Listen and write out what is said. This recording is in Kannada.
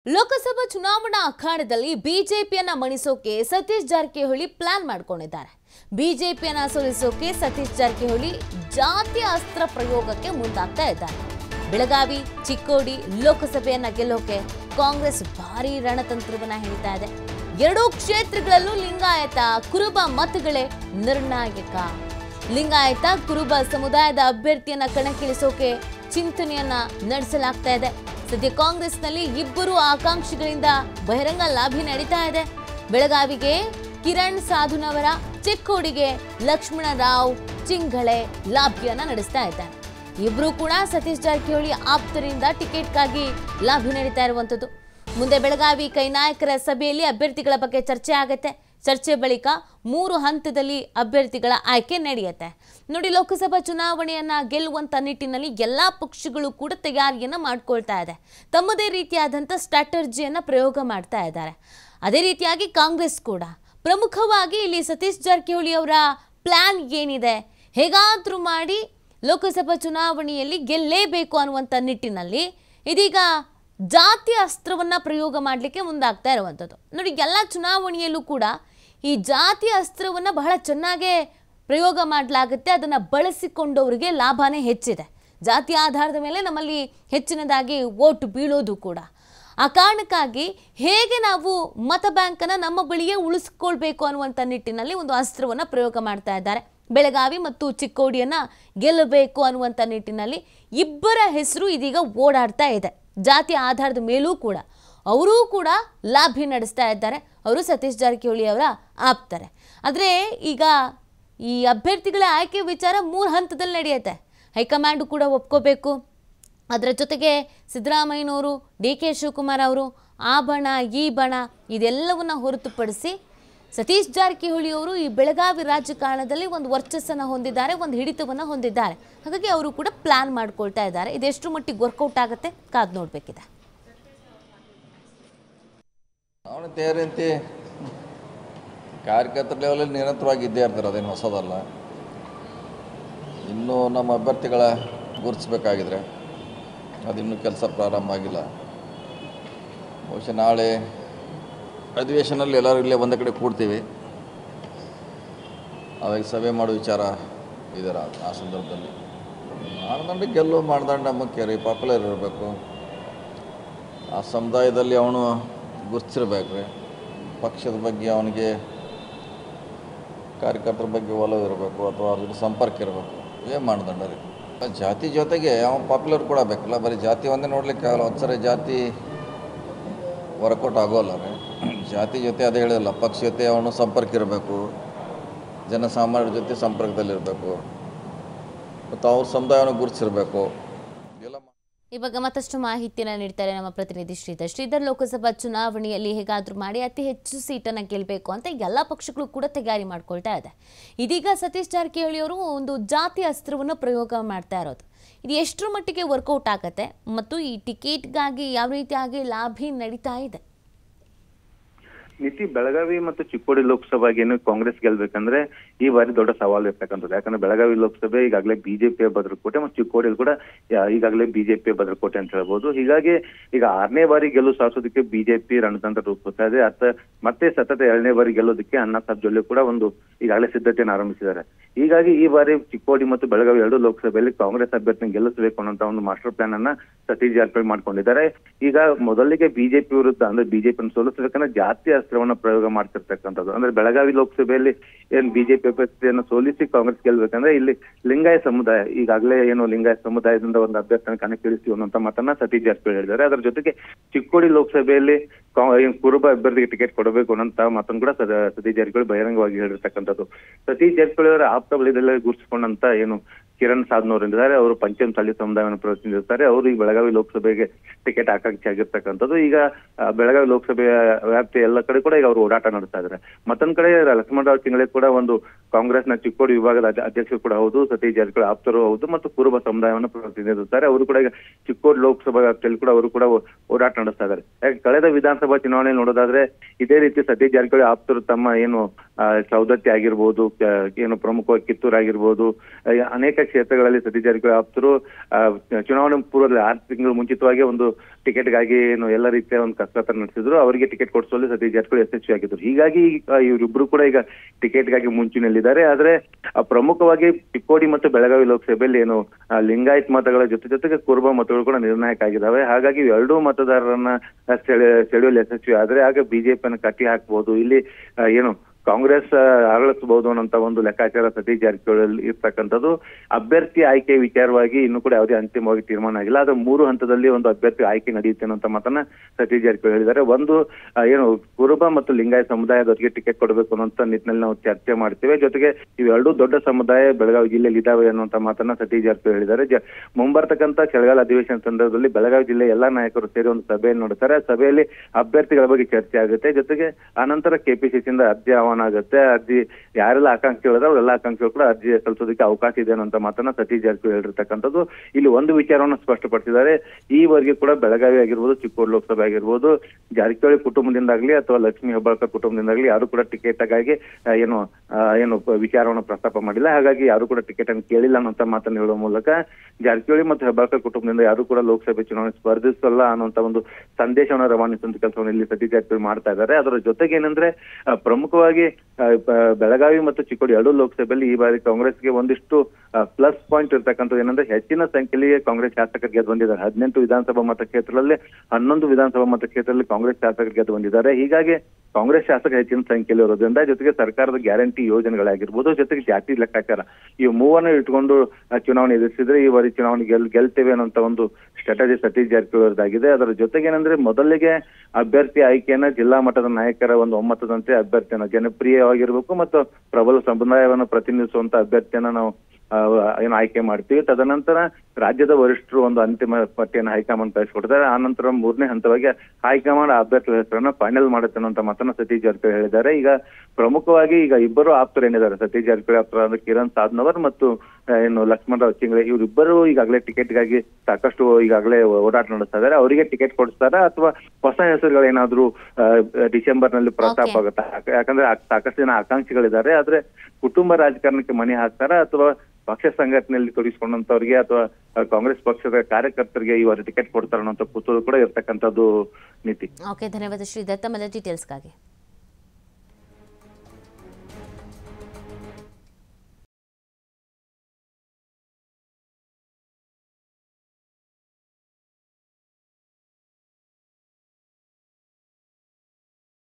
ಲೋಕಸಭಾ ಚುನಾವಣಾ ಅಖಾಡದಲ್ಲಿ ಬಿಜೆಪಿಯನ್ನ ಮಣಿಸೋಕೆ ಸತೀಶ್ ಜಾರಕಿಹೊಳಿ ಪ್ಲಾನ್ ಮಾಡ್ಕೊಂಡಿದ್ದಾರೆ ಬಿಜೆಪಿಯನ್ನ ಸೋಲಿಸೋಕೆ ಸತೀಶ್ ಜಾರಕಿಹೊಳಿ ಜಾತಿ ಅಸ್ತ್ರ ಪ್ರಯೋಗಕ್ಕೆ ಮುಂದಾಗ್ತಾ ಇದ್ದಾರೆ ಬೆಳಗಾವಿ ಚಿಕ್ಕೋಡಿ ಲೋಕಸಭೆಯನ್ನ ಗೆಲ್ಲೋಕೆ ಕಾಂಗ್ರೆಸ್ ಭಾರೀ ರಣತಂತ್ರವನ್ನ ಹೇಳ್ತಾ ಇದೆ ಎರಡೂ ಕ್ಷೇತ್ರಗಳಲ್ಲೂ ಲಿಂಗಾಯತ ಕುರುಬ ಮತಗಳೇ ನಿರ್ಣಾಯಕ ಲಿಂಗಾಯತ ಕುರುಬ ಸಮುದಾಯದ ಅಭ್ಯರ್ಥಿಯನ್ನ ಕಣಕ್ಕಿಳಿಸೋಕೆ ಚಿಂತನೆಯನ್ನ ನಡೆಸಲಾಗ್ತಾ ಇದೆ ಸದ್ಯ ಕಾಂಗ್ರೆಸ್ನಲ್ಲಿ ಇಬ್ಬರು ಆಕಾಂಕ್ಷಿಗಳಿಂದ ಬಹಿರಂಗ ಲಾಭಿ ನಡೀತಾ ಇದೆ ಬೆಳಗಾವಿಗೆ ಕಿರಣ್ ಸಾಧುನವರ ಚಿಕ್ಕೋಡಿಗೆ ಲಕ್ಷ್ಮಣರಾವ್ ಚಿಂಗಳೆ ಲಾಭಿಯನ್ನ ನಡೆಸ್ತಾ ಇದ್ದಾರೆ ಇಬ್ರು ಕೂಡ ಸತೀಶ್ ಜಾರಕಿಹೊಳಿ ಆಪ್ತರಿಂದ ಟಿಕೆಟ್ಗಾಗಿ ಲಾಭಿ ನಡೀತಾ ಇರುವಂಥದ್ದು ಮುಂದೆ ಬೆಳಗಾವಿ ಕೈನಾಯಕರ ಸಭೆಯಲ್ಲಿ ಅಭ್ಯರ್ಥಿಗಳ ಬಗ್ಗೆ ಚರ್ಚೆ ಆಗತ್ತೆ ಚರ್ಚೆ ಬಳಿಕ ಮೂರು ಹಂತದಲ್ಲಿ ಅಭ್ಯರ್ಥಿಗಳ ಆಯ್ಕೆ ನಡೆಯುತ್ತೆ ನೋಡಿ ಲೋಕಸಭಾ ಚುನಾವಣೆಯನ್ನ ಗೆಲ್ಲುವಂತ ನಿಟ್ಟಿನಲ್ಲಿ ಎಲ್ಲಾ ಪಕ್ಷಗಳು ಕೂಡ ತಯಾರಿಯನ್ನ ಮಾಡ್ಕೊಳ್ತಾ ಇದೆ ತಮ್ಮದೇ ರೀತಿಯಾದಂಥ ಸ್ಟ್ರಾಟರ್ಜಿಯನ್ನ ಪ್ರಯೋಗ ಮಾಡ್ತಾ ಇದ್ದಾರೆ ಅದೇ ರೀತಿಯಾಗಿ ಕಾಂಗ್ರೆಸ್ ಕೂಡ ಪ್ರಮುಖವಾಗಿ ಇಲ್ಲಿ ಸತೀಶ್ ಜಾರಕಿಹೊಳಿ ಅವರ ಪ್ಲಾನ್ ಏನಿದೆ ಹೇಗಾದ್ರೂ ಮಾಡಿ ಲೋಕಸಭಾ ಚುನಾವಣೆಯಲ್ಲಿ ಗೆಲ್ಲೇಬೇಕು ಅನ್ನುವಂಥ ನಿಟ್ಟಿನಲ್ಲಿ ಇದೀಗ ಜಾತಿ ಅಸ್ತ್ರವನ್ನ ಪ್ರಯೋಗ ಮಾಡಲಿಕ್ಕೆ ಮುಂದಾಗ್ತಾ ಇರುವಂಥದ್ದು ನೋಡಿ ಎಲ್ಲ ಚುನಾವಣೆಯಲ್ಲೂ ಕೂಡ ಈ ಜಾತಿ ಅಸ್ತ್ರವನ್ನ ಬಹಳ ಚೆನ್ನಾಗೇ ಪ್ರಯೋಗ ಮಾಡಲಾಗುತ್ತೆ ಅದನ್ನು ಬಳಸಿಕೊಂಡವರಿಗೆ ಲಾಭನೇ ಹೆಚ್ಚಿದೆ ಜಾತಿ ಆಧಾರದ ಮೇಲೆ ನಮ್ಮಲ್ಲಿ ಹೆಚ್ಚಿನದಾಗಿ ಓಟು ಬೀಳೋದು ಕೂಡ ಆ ಕಾರಣಕ್ಕಾಗಿ ಹೇಗೆ ನಾವು ಮತ ಬ್ಯಾಂಕನ್ನು ನಮ್ಮ ಬಳಿಯೇ ಉಳಿಸ್ಕೊಳ್ಬೇಕು ಅನ್ನುವಂಥ ನಿಟ್ಟಿನಲ್ಲಿ ಒಂದು ಅಸ್ತ್ರವನ್ನು ಪ್ರಯೋಗ ಮಾಡ್ತಾ ಇದ್ದಾರೆ ಬೆಳಗಾವಿ ಮತ್ತು ಚಿಕ್ಕೋಡಿಯನ್ನ ಗೆಲ್ಲಬೇಕು ಅನ್ನುವಂಥ ನಿಟ್ಟಿನಲ್ಲಿ ಇಬ್ಬರ ಹೆಸರು ಇದೀಗ ಓಡಾಡ್ತಾ ಇದೆ ಜಾತಿ ಆಧಾರದ ಮೇಲೂ ಕೂಡ ಅವರೂ ಕೂಡ ಲಾಭಿ ನಡೆಸ್ತಾ ಇದ್ದಾರೆ ಅವರು ಸತೀಶ್ ಜಾರಕಿಹೊಳಿ ಅವರ ಆಪ್ತಾರೆ ಆದರೆ ಈಗ ಈ ಅಭ್ಯರ್ಥಿಗಳ ಆಯ್ಕೆ ವಿಚಾರ ಮೂರು ಹಂತದಲ್ಲಿ ನಡೆಯುತ್ತೆ ಹೈಕಮಾಂಡು ಕೂಡ ಒಪ್ಕೋಬೇಕು ಅದರ ಜೊತೆಗೆ ಸಿದ್ದರಾಮಯ್ಯನವರು ಡಿ ಕೆ ಶಿವಕುಮಾರ್ ಅವರು ಆ ಬಣ ಈ ಬಣ ಇದೆಲ್ಲವನ್ನ ಹೊರತುಪಡಿಸಿ ಸತೀಶ್ ಜಾರಕಿಹೊಳಿ ಅವರು ಈ ಬೆಳಗಾವಿ ರಾಜಕಾರಣದಲ್ಲಿ ಒಂದು ವರ್ಚಸ್ಸನ್ನು ಹೊಂದಿದ್ದಾರೆ ಒಂದು ಹಿಡಿತವನ್ನು ಹೊಂದಿದ್ದಾರೆ ಹಾಗಾಗಿ ಅವರು ಕೂಡ ಪ್ಲಾನ್ ಮಾಡ್ಕೊಳ್ತಾ ಇದ್ದಾರೆ ಇದೆಷ್ಟು ಮಟ್ಟಿಗೆ ವರ್ಕೌಟ್ ಆಗುತ್ತೆ ಕಾದು ನೋಡಬೇಕಿದೆ ಅವನ ತಯಾರಂತೆ ಕಾರ್ಯಕರ್ತರ ಲೆವೆಲಲ್ಲಿ ನಿರಂತರವಾಗಿ ಇದ್ದೇ ಇರ್ತಾರೆ ಅದೇನು ಹೊಸದಲ್ಲ ಇನ್ನೂ ನಮ್ಮ ಅಭ್ಯರ್ಥಿಗಳ ಗುರುತಿಸ್ಬೇಕಾಗಿದ್ರೆ ಅದಿನ್ನೂ ಕೆಲಸ ಪ್ರಾರಂಭ ಆಗಿಲ್ಲ ಬಹುಶಃ ನಾಳೆ ಅಧಿವೇಶನಲ್ಲಿ ಎಲ್ಲರೂ ಇಲ್ಲೇ ಒಂದೇ ಕಡೆ ಕೂಡ್ತೀವಿ ಅವಾಗ ಸಭೆ ಮಾಡೋ ವಿಚಾರ ಇದರ ಆ ಸಂದರ್ಭದಲ್ಲಿ ಮಾನದಂಡ ಗೆಲ್ಲೋ ಮಾನದಂಡ ಮುಖ್ಯ ರೀ ಪಾಪ್ಯುಲರ್ ಇರಬೇಕು ಆ ಸಮುದಾಯದಲ್ಲಿ ಅವನು ಗುರುತಿಸಿರ್ಬೇಕು ರೀ ಪಕ್ಷದ ಬಗ್ಗೆ ಅವನಿಗೆ ಕಾರ್ಯಕರ್ತರ ಬಗ್ಗೆ ಒಲವು ಇರಬೇಕು ಅಥವಾ ಅವ್ರ ಜೊತೆ ಸಂಪರ್ಕ ಇರಬೇಕು ಇವೇ ಮಾನದಂಡ ರೀ ಜಾತಿ ಜೊತೆಗೆ ಅವನು ಪಾಪ್ಯುಲರ್ ಕೂಡ ಬೇಕಲ್ಲ ಬರೀ ಜಾತಿ ಒಂದೇ ನೋಡ್ಲಿಕ್ಕೆ ಆಗಲ್ಲ ಒಂದು ಸರಿ ಜಾತಿ ವರ್ಕೌಟ್ ಆಗೋಲ್ಲ ರೀ ಜಾತಿ ಜೊತೆ ಅದೇ ಹೇಳಿದಲ್ಲ ಪಕ್ಷ ಜೊತೆ ಅವನು ಸಂಪರ್ಕ ಇರಬೇಕು ಜನಸಾಮಾನ್ಯರ ಜೊತೆ ಸಂಪರ್ಕದಲ್ಲಿರಬೇಕು ಮತ್ತು ಅವ್ರ ಸಮುದಾಯವನ್ನು ಗುರುತಿಸಿರ್ಬೇಕು ಎಲ್ಲ ಇವಾಗ ಮತ್ತಷ್ಟು ಮಾಹಿತಿಯನ್ನು ನೀಡ್ತಾರೆ ನಮ್ಮ ಪ್ರತಿನಿಧಿ ಶ್ರೀಧರ್ ಶ್ರೀಧರ್ ಲೋಕಸಭಾ ಚುನಾವಣೆಯಲ್ಲಿ ಹೇಗಾದ್ರೂ ಮಾಡಿ ಅತಿ ಹೆಚ್ಚು ಸೀಟನ್ನು ಗೆಲ್ಲಬೇಕು ಅಂತ ಎಲ್ಲ ಪಕ್ಷಗಳು ಕೂಡ ತಯಾರಿ ಮಾಡ್ಕೊಳ್ತಾ ಇದೆ ಇದೀಗ ಸತೀಶ್ ಜಾರಕಿಹೊಳಿ ಅವರು ಒಂದು ಜಾತಿ ಅಸ್ತ್ರವನ್ನು ಪ್ರಯೋಗ ಮಾಡ್ತಾ ಇರೋದು ಇದು ಎಷ್ಟರ ಮಟ್ಟಿಗೆ ವರ್ಕೌಟ್ ಆಗತ್ತೆ ಮತ್ತು ಈ ಟಿಕೆಟ್ಗಾಗಿ ಯಾವ ರೀತಿಯಾಗಿ ಲಾಭಿ ನಡೀತಾ ಇದೆ ನಿತಿ ಬೆಳಗಾವಿ ಮತ್ತು ಚಿಕ್ಕೋಡಿ ಲೋಕಸಭೆಗೇನು ಕಾಂಗ್ರೆಸ್ ಗೆಲ್ಬೇಕಂದ್ರೆ ಈ ಬಾರಿ ದೊಡ್ಡ ಸವಾಲು ಇರ್ತಕ್ಕಂಥದ್ದು ಯಾಕಂದ್ರೆ ಬೆಳಗಾವಿ ಲೋಕಸಭೆ ಈಗಾಗಲೇ ಬಿಜೆಪಿಯ ಭದ್ರಕೋಟೆ ಮತ್ತು ಚಿಕ್ಕೋಡಿ ಕೂಡ ಯಾ- ಈಗಾಗಲೇ ಬಿಜೆಪಿಯ ಭದ್ರಕೋಟೆ ಅಂತ ಹೇಳ್ಬೋದು ಹೀಗಾಗಿ ಈಗ ಆರನೇ ಬಾರಿ ಗೆಲುವು ಸಾಧಿಸೋದಕ್ಕೆ ಬಿಜೆಪಿ ರಣತಂತ್ರ ರೂಪಿಸ್ತಾ ಇದೆ ಅತ್ತ ಮತ್ತೆ ಸತತ ಎರಡನೇ ಬಾರಿ ಗೆಲ್ಲೋದಕ್ಕೆ ಅಣ್ಣಾ ಸಾಹೇಬ್ ಜೊಲ್ಲೆ ಕೂಡ ಒಂದು ಈಗಾಗಲೇ ಸಿದ್ಧತೆಯನ್ನು ಆರಂಭಿಸಿದ್ದಾರೆ ಹೀಗಾಗಿ ಈ ಬಾರಿ ಚಿಕ್ಕೋಡಿ ಮತ್ತು ಬೆಳಗಾವಿ ಎರಡು ಲೋಕಸಭೆಯಲ್ಲಿ ಕಾಂಗ್ರೆಸ್ ಅಭ್ಯರ್ಥಿನ ಗೆಲ್ಲಿಸಬೇಕು ಅನ್ನೋಂತ ಒಂದು ಮಾಸ್ಟರ್ ಪ್ಲಾನ್ ಅನ್ನ ಸತೀಶ್ ಜಾರಕಿಹೊಳಿ ಮಾಡ್ಕೊಂಡಿದ್ದಾರೆ ಈಗ ಮೊದಲಿಗೆ ಬಿಜೆಪಿ ವಿರುದ್ಧ ಅಂದ್ರೆ ಬಿಜೆಪಿ ಸೋಲಿಸಬೇಕಂದ್ರೆ ಜಾತಿ ಅಸ್ತ್ರವನ್ನ ಪ್ರಯೋಗ ಮಾಡ್ತಿರ್ತಕ್ಕಂಥದ್ದು ಅಂದ್ರೆ ಬೆಳಗಾವಿ ಲೋಕಸಭೆಯಲ್ಲಿ ಏನ್ ಬಿಜೆಪಿ ಅಭ್ಯರ್ಥಿಯನ್ನು ಸೋಲಿಸಿ ಕಾಂಗ್ರೆಸ್ ಗೆಲ್ಬೇಕಂದ್ರೆ ಇಲ್ಲಿ ಲಿಂಗಾಯತ ಸಮುದಾಯ ಈಗಾಗಲೇ ಏನು ಲಿಂಗಾಯತ ಸಮುದಾಯದಿಂದ ಒಂದು ಅಭ್ಯರ್ಥಿನ ಕಣಕ್ಕಿಳಿಸ್ತೀವಿ ಅನ್ನೋಂತ ಮಾತನ್ನ ಸತೀಶ್ ಜಾರಕಿಹೊಳಿ ಹೇಳಿದ್ದಾರೆ ಅದರ ಜೊತೆಗೆ ಚಿಕ್ಕೋಡಿ ಲೋಕಸಭೆಯಲ್ಲಿ ಕಾ- ಏನ್ ಕುರುಬ ಅಭ್ಯರ್ಥಿಗೆ ಟಿಕೆಟ್ ಕೊಡಬೇಕು ಅನ್ನೋಂತ ಮಾತನ್ನು ಕೂಡ ಸದ- ಸತೀಶ್ ಜಾರಕಿಹೊಳಿ ಬಹಿರಂಗವಾಗಿ ಹೇಳಿರ್ತಕ್ಕಂಥದ್ದು ಸತೀಶ್ ಜಾರಕಿಹೊಳಿ ಅವರ ಆಪ್ತ ವಲಯದಲ್ಲಿ ಗುರುತಿಸಿಕೊಂಡಂತ ಏನು ಕಿರಣ್ ಸಾಧ್ನವ್ರು ಇದ್ದಾರೆ ಅವರು ಪಂಚಮ ತಳಿ ಸಮುದಾಯವನ್ನು ಪ್ರತಿನಿಧಿಸ್ತಾರೆ ಅವರು ಈ ಬೆಳಗಾವಿ ಲೋಕಸಭೆಗೆ ಟಿಕೆಟ್ ಆಕಾಂಕ್ಷಿ ಆಗಿರ್ತಕ್ಕಂಥದ್ದು ಈಗ ಆ, ಬೆಳಗಾವಿ ಲೋಕಸಭೆಯ ವ್ಯಾಪ್ತಿ ಎಲ್ಲ ಕಡೆ ಕೂಡ ಈಗ ಅವರು ಓಡಾಟ ನಡೆಸ್ತಾ ಇದ್ದಾರೆ ಮತ್ತೊಂದ್ ಕಡೆ ಲಕ್ಷ್ಮಣರಾವ್ ತಿಂಗಳೇ ಕೂಡ ಒಂದು ಕಾಂಗ್ರೆಸ್ನ ಚಿಕ್ಕೋಡಿ ವಿಭಾಗದ ಅಧ್ಯ- ಅಧ್ಯಕ್ಷರು ಕೂಡ ಹೌದು ಸತೀಶ್ ಜಾರಕಿಹೊಳಿ ಆಪ್ತರು ಹೌದು ಮತ್ತು ಕುರುಬ ಸಮುದಾಯವನ್ನು ಪ್ರತಿನಿಧಿಸುತ್ತಾರೆ ಅವರು ಕೂಡ ಈಗ ಚಿಕ್ಕೋಡಿ ಲೋಕಸಭಾ ವ್ಯಾಪ್ತಿಯಲ್ಲಿ ಕೂಡ ಅವರು ಕೂಡ ಓ- ಓಡಾಟ ನಡೆಸ್ತಾ ಇದ್ದಾರೆ ಯಾಕೆ ಕಳೆದ ವಿಧಾನಸಭಾ ಚುನಾವಣೆ ನೋಡೋದಾದ್ರೆ ಇದೇ ರೀತಿ ಸತೀಶ್ ಜಾರಕಿಹೊಳಿ ಆಪ್ತರು ತಮ್ಮ ಏನು ಆ, ಸೌದತ್ತಿ ಆಗಿರ್ಬೋದು ಕ- ಏನು ಪ್ರಮುಖವಾಗಿ ಕಿತ್ತೂರು ಆಗಿರ್ಬೋದು ಆ, ಅನೇಕ ಕ್ಷೇತ್ರಗಳಲ್ಲಿ ಸತೀಶ್ ಜಾರಕಿಹೊಳಿ ಆಪ್ತರು ಆ, ಚುನಾವಣೆ ಪೂರ್ವದಲ್ಲಿ ಆರು ತಿಂಗಳು ಮುಂಚಿತವಾಗಿ ಒಂದು ಟಿಕೆಟ್ಗಾಗಿ ಏನು ಎಲ್ಲ ರೀತಿಯ ಒಂದು ಕಸರತ್ತನ್ನು ನಡೆಸಿದ್ರು ಅವರಿಗೆ ಟಿಕೆಟ್ ಕೊಡಿಸುವಲ್ಲಿ ಸತೀಶ್ ಜಾರಕಿಹೊಳಿ ಯಶಸ್ವಿಯಾಗಿದ್ರು ಹೀಗಾಗಿ ಆ, ಇವರಿಬ್ರು ಕೂಡ ಈಗ ಟಿಕೆಟ್ಗಾಗಿ ಮುಂಚೂಣಿಯಲ್ಲಿದ್ದಾರೆ ಆದ್ರೆ ಆ, ಪ್ರಮುಖವಾಗಿ ಚಿಕ್ಕೋಡಿ ಮತ್ತು ಬೆಳಗಾವಿ ಲೋಕಸಭೆಯಲ್ಲಿ ಏನು ಆ, ಲಿಂಗಾಯತ್ ಮತಗಳ ಜೊತೆ ಜೊತೆಗೆ ಕುರುಬ ಮತಗಳು ಕೂಡ ನಿರ್ಣಾಯಕ ಆಗಿದ್ದಾವೆ ಹಾಗಾಗಿ ಎರಡೂ ಮತದಾರರನ್ನ ಆ, ಸೆಳೆ ಸೆಳೆಯುವಲ್ಲಿ ಯಶಸ್ವಿ ಆದ್ರೆ ಆಗ ಬಿಜೆಪಿಯನ್ನು ಕಟ್ಟಿ ಹಾಕ್ಬೋದು ಇಲ್ಲಿ ಆ, ಏನು ಕಾಂಗ್ರೆಸ್ ಆ, ಅರಳಿಸಬಹುದು ಅನ್ನೋಂತ ಒಂದು ಲೆಕ್ಕಾಚಾರ ಸತೀಶ್ ಜಾರಕಿಹೊಳಿ ಇರ್ತಕ್ಕಂಥದ್ದು ಅಭ್ಯರ್ಥಿ ಆಯ್ಕೆ ವಿಚಾರವಾಗಿ ಇನ್ನು ಕೂಡ ಯಾವುದೇ ಅಂತಿಮವಾಗಿ ತೀರ್ಮಾನ ಆಗಿಲ್ಲ ಅದು ಮೂರು ಹಂತದಲ್ಲಿ ಒಂದು ಅಭ್ಯರ್ಥಿ ಆಯ್ಕೆ ನಡೆಯುತ್ತೆ ಅನ್ನೋಂತ ಮಾತನ್ನ ಸತೀಶ್ ಜಾರಕಿಹೊಳಿ ಹೇಳಿದ್ದಾರೆ ಒಂದು ಆ, ಏನು ಕುರುಬ ಮತ್ತು ಲಿಂಗಾಯತ ಸಮುದಾಯದವರಿಗೆ ಟಿಕೆಟ್ ಕೊಡಬೇಕು ಅನ್ನೋಂತ ನಿಟ್ಟಿನಲ್ಲಿ ನಾವು ಚರ್ಚೆ ಮಾಡ್ತೇವೆ ಜೊತೆಗೆ ಇವೆರಡೂ ದೊಡ್ಡ ಸಮುದಾಯ ಬೆಳಗಾವಿ ಜಿಲ್ಲೆಯಲ್ಲಿ ಇದಾವೆ ಅನ್ನುವಂತ ಮಾತನ್ನ ಸತೀಶ್ ಜಾರಕಿಹೊಳಿ ಹೇಳಿದ್ದಾರೆ ಜ- ಮುಂಬರ್ತಕ್ಕಂತ ಚಳಿಗಾಲ ಅಧಿವೇಶನ ಸಂದರ್ಭದಲ್ಲಿ ಬೆಳಗಾವಿ ಜಿಲ್ಲೆ ಎಲ್ಲಾ ನಾಯಕರು ಸೇರಿ ಒಂದು ಸಭೆಯನ್ನು ನಡೆಸ್ತಾರೆ ಆ ಸಭೆಯಲ್ಲಿ ಅಭ್ಯರ್ಥಿಗಳ ಬಗ್ಗೆ ಚರ್ಚೆ ಆಗುತ್ತೆ ಜೊತೆಗೆ ಆನಂತರ ಕೆಪಿಸಿಸಿಯಿಂದ ಅರ್ಜಿ ಆಹ್ವಾನ ಆಗುತ್ತೆ ಅರ್ಜಿ ಯಾರೆಲ್ಲ ಆಕಾಂಕ್ಷಿಗಳಿದ್ರೆ ಅವರೆಲ್ಲ ಆಕಾಂಕ್ಷಿಗಳು ಕೂಡ ಅರ್ಜಿ ಸಲ್ಲಿಸೋದಕ್ಕೆ ಅವಕಾಶ ಇದೆ ಅನ್ನೋಂತ ಮಾತನ್ನ ಸತೀಶ್ ಜಾರಕಿಹೊಳಿ ಹೇಳಿರ್ತಕ್ಕಂಥದ್ದು ಇಲ್ಲಿ ಒಂದು ವಿಚಾರವನ್ನು ಸ್ಪಷ್ಟಪಡಿಸಿದ್ದಾರೆ ಈವರೆಗೆ ಕೂಡ ಬೆಳಗಾವಿ ಆಗಿರ್ಬೋದು ಚಿಕ್ಕೋಡಿ ಲೋಕಸಭೆ ಆಗಿರ್ಬೋದು ಜಾರಕಿಹೊಳಿ ಕುಟುಂಬದಿಂದಾಗ್ಲಿ ಅಥವಾ ಲಕ್ಷ್ಮೀ ಹೆಬ್ಬಾಳ್ಕರ್ ಕುಟುಂಬದಿಂದಾಗ್ಲಿ ಯಾರು ಕೂಡ ಟಿಕೆಟ್ ಗಾಗಿ ಆ, ಏನು ಆ, ಏನು ಪ- ವಿಚಾರವನ್ನು ಪ್ರಸ್ತಾಪ ಮಾಡಿಲ್ಲ ಹಾಗಾಗಿ ಯಾರು ಕೂಡ ಟಿಕೆಟ್ ಅನ್ನು ಕೇಳಿಲ್ಲ ಅನ್ನೋಂತ ಮಾತನ್ನು ಹೇಳುವ ಮೂಲಕ ಜಾರಕಿಹೊಳಿ ಮತ್ತು ಹೆಬ್ಬಾಳ್ಕರ್ ಕುಟುಂಬದಿಂದ ಯಾರು ಕೂಡ ಲೋಕಸಭೆ ಚುನಾವಣೆ ಸ್ಪರ್ಧಿಸಲ್ಲ ಅನ್ನುವಂತ ಒಂದು ಸಂದೇಶವನ್ನು ರವಾನಿಸುವಂತ ಕೆಲಸವನ್ನು ಇಲ್ಲಿ ಸತೀಶ್ ಜಾರಕಿಹೊಳಿ ಮಾಡ್ತಾ ಇದ್ದಾರೆ ಅದರ ಜೊತೆಗೆ ಏನಂದ್ರೆ ಆ, ಪ್ರಮುಖವಾಗಿ ಆ, ಪ- ಬೆಳಗಾವಿ ಮತ್ತು ಚಿಕ್ಕೋಡಿ ಎರಡೂ ಲೋಕಸಭೆಯಲ್ಲಿ ಈ ಬಾರಿ ಕಾಂಗ್ರೆಸ್ಗೆ ಒಂದಿಷ್ಟು ಪ್ಲಸ್ ಪಾಯಿಂಟ್ ಇರ್ತಕ್ಕಂಥದ್ದು ಏನಂದ್ರೆ ಹೆಚ್ಚಿನ ಸಂಖ್ಯೆಯಲ್ಲಿ ಕಾಂಗ್ರೆಸ್ ಶಾಸಕರು ಗೆದ್ದು ಬಂದಿದ್ದಾರೆ ಹದಿನೆಂಟು ವಿಧಾನಸಭಾ ಮತಕ್ಷೇತ್ರದಲ್ಲಿ ಹನ್ನೊಂದು ವಿಧಾನಸಭಾ ಮತಕ್ಷೇತ್ರದಲ್ಲಿ ಕಾಂಗ್ರೆಸ್ ಶಾಸಕರು ಗೆದ್ದು ಬಂದಿದ್ದಾರೆ ಹೀಗಾಗಿ ಕಾಂಗ್ರೆಸ್ ಶಾಸಕ ಹೆಚ್ಚಿನ ಸಂಖ್ಯೆಯಲ್ಲಿ ಇರೋದ್ರಿಂದ ಜೊತೆಗೆ ಸರ್ಕಾರದ ಗ್ಯಾರಂಟಿ ಯೋಜನೆಗಳಾಗಿರ್ಬೋದು ಜೊತೆಗೆ ಜಾತಿ ಲೆಕ್ಕಾಚಾರ ಈ ಮೂವನ್ನ ಇಟ್ಕೊಂಡು ಆ, ಚುನಾವಣೆ ಎದುರಿಸಿದ್ರೆ ಈ ಬಾರಿ ಚುನಾವಣೆ ಗೆಲ್ ಗೆಲ್ತೇವೆ ಅನ್ನೋಂತ ಒಂದು ಸ್ಟ್ರಾಟಜಿ ಸತೀಶ್ ಜಾರಕಿಹೊಳಿದಾಗಿದೆ ಅದರ ಜೊತೆಗೆ ಏನಂದ್ರೆ ಮೊದಲಿಗೆ ಅಭ್ಯರ್ಥಿ ಆಯ್ಕೆಯನ್ನ ಜಿಲ್ಲಾ ಮಟ್ಟದ ನಾಯಕರ ಒಂದು ಒಮ್ಮತದಂತೆ ಅಭ್ಯರ್ಥಿಯನ್ನ ಜನಪ್ರಿಯವಾಗಿರ್ಬೇಕು ಮತ್ತು ಪ್ರಬಲ ಸಮುದಾಯವನ್ನು ಪ್ರತಿನಿಧಿಸುವಂತ ಅಭ್ಯರ್ಥಿಯನ್ನ ನಾವು ಆ, ಏನು ಆಯ್ಕೆ ಮಾಡ್ತೀವಿ ತದನಂತರ ರಾಜ್ಯದ ವರಿಷ್ಠರು ಒಂದು ಅಂತಿಮ ಪಟ್ಟಿಯನ್ನು ಹೈಕಮಾಂಡ್ ಕಳಿಸ್ಕೊಡ್ತಾರೆ ಆ ನಂತರ ಮೂರನೇ ಹಂತವಾಗಿ ಹೈಕಮಾಂಡ್ ಆ ಅಭ್ಯರ್ಥಿಗಳ ಹೆಸರನ್ನ ಫೈನಲ್ ಮಾಡುತ್ತೆ ಅನ್ನೋಂತ ಮಾತನ್ನ ಸತೀಶ್ ಜಾರಕಿಹೊಳಿ ಹೇಳಿದ್ದಾರೆ ಈಗ ಪ್ರಮುಖವಾಗಿ ಈಗ ಇಬ್ಬರು ಆಪ್ತರು ಏನಿದ್ದಾರೆ ಸತೀಶ್ ಜಾರಕಿಹೊಳಿ ಆಪ್ತರಾದ ಕಿರಣ್ ಸಾದ್ನವರ್ ಮತ್ತು ಆ, ಏನು ಲಕ್ಷ್ಮಣರಾವ್ ಚಿಂಗ್ಳೆ ಇವರಿಬ್ಬರು ಈಗಾಗಲೇ ಟಿಕೆಟ್ಗಾಗಿ ಸಾಕಷ್ಟು ಈಗಾಗಲೇ ಓಡಾಟ ನಡೆಸ್ತಾ ಇದ್ದಾರೆ ಅವರಿಗೆ ಟಿಕೆಟ್ ಕೊಡಿಸ್ತಾರ ಅಥವಾ ಹೊಸ ಹೆಸರುಗಳೇನಾದ್ರೂ ಆ, ಡಿಸೆಂಬರ್ ನಲ್ಲಿ ಪ್ರಸ್ತಾಪ Okay. ಆಗುತ್ತಾ ಯಾಕಂದ್ರೆ ಆ- ಸಾಕಷ್ಟು ಜನ ಆಕಾಂಕ್ಷಿಗಳಿದ್ದಾರೆ ಆದ್ರೆ ಕುಟುಂಬ ರಾಜಕಾರಣಕ್ಕೆ ಮಣಿ ಹಾಕ್ತಾರ ಅಥವಾ ಪಕ್ಷ ಸಂಘಟನೆಯಲ್ಲಿ ತೊಡಗಿಸಿಕೊಂಡಂತವ್ರಿಗೆ ಅಥವಾ ಆ, ಕಾಂಗ್ರೆಸ್ ಪಕ್ಷದ ಕಾರ್ಯಕರ್ತರಿಗೆ ಇವರು ಟಿಕೆಟ್ ಕೊಡ್ತಾರ ಅನ್ನೋ ಕುತೂಹಲ ಕೂಡ ಇರ್ತಕ್ಕಂಥದ್ದು ನೀತಿ ಓಕೆ ಧನ್ಯವಾದ ಶ್ರೀ ದತ್ತ ತಮ್ಮೆಲ್ಲ ಡೀಟೇಲ್ಸ್ಗಾಗಿ